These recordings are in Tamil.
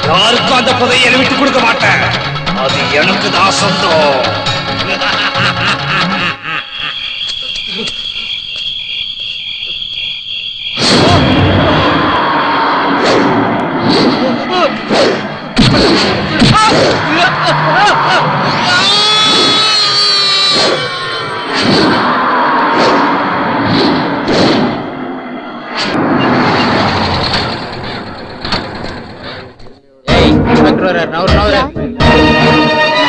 யாருக்கும் அந்த புதையலை விட்டு கொடுக்க மாட்டேன் அது எனக்கு தான் சொந்தம் ஏய் டாக்டர் வர நவர் நவர்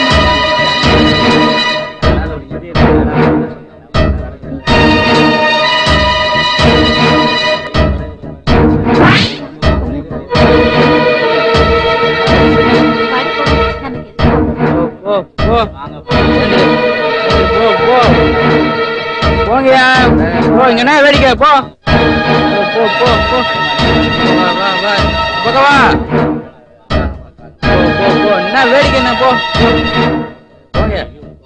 போ போ போ போ போங்கயா போ இங்க என்ன வேடிக்கை போ போ போ போ வா வா வா பக்கம் வா போ போ போ என்ன வேடிக்கை என்ன போ போங்க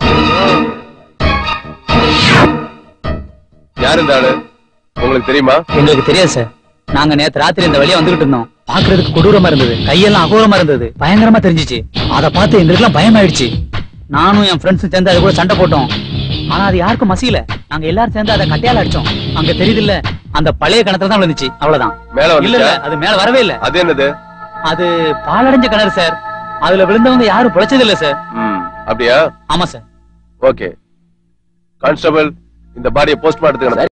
யார் இந்த ஆளு உங்களுக்கு தெரியுமா எங்களுக்கு தெரியாது சார் நாங்க நேத்து ராத்திரி இந்த வழியா வந்துகிட்டு இருந்தோம் பாக்குறதுக்கு கொடூரமா இருந்தது கையெல்லாம் அகோரமா இருந்தது பயங்கரமா தெரிஞ்சுச்சு அத பார்த்து எங்களுக்கு எல்லாம் பயமாயிடுச்சு நானும் என் ஃப்ரெண்ட்ஸும் சேர்ந்து அது கூட சண்டை போட்டோம் ஆனா அது யாருக்கும் மசியல நாங்க எல்லாரும் சேர்ந்து அதை கட்டையால அடிச்சோம் அங்க தெரியுது இல்ல அந்த பழைய கிணத்துல தான் விழுந்துச்சு அவ்வளவுதான் மேல இல்ல இல்ல வந்துச்சா அது மேல வரவே இல்ல அது என்னது அது பாலடைஞ்ச கிணறு சார் அதுல விழுந்தவங்க யாரும் பிழைச்சது இல்ல சார் ம் அப்படியா ஆமா சார் ஓகே கான்ஸ்டபிள் இந்த பாடியை போஸ்ட்மார்ட்டத்துக்கு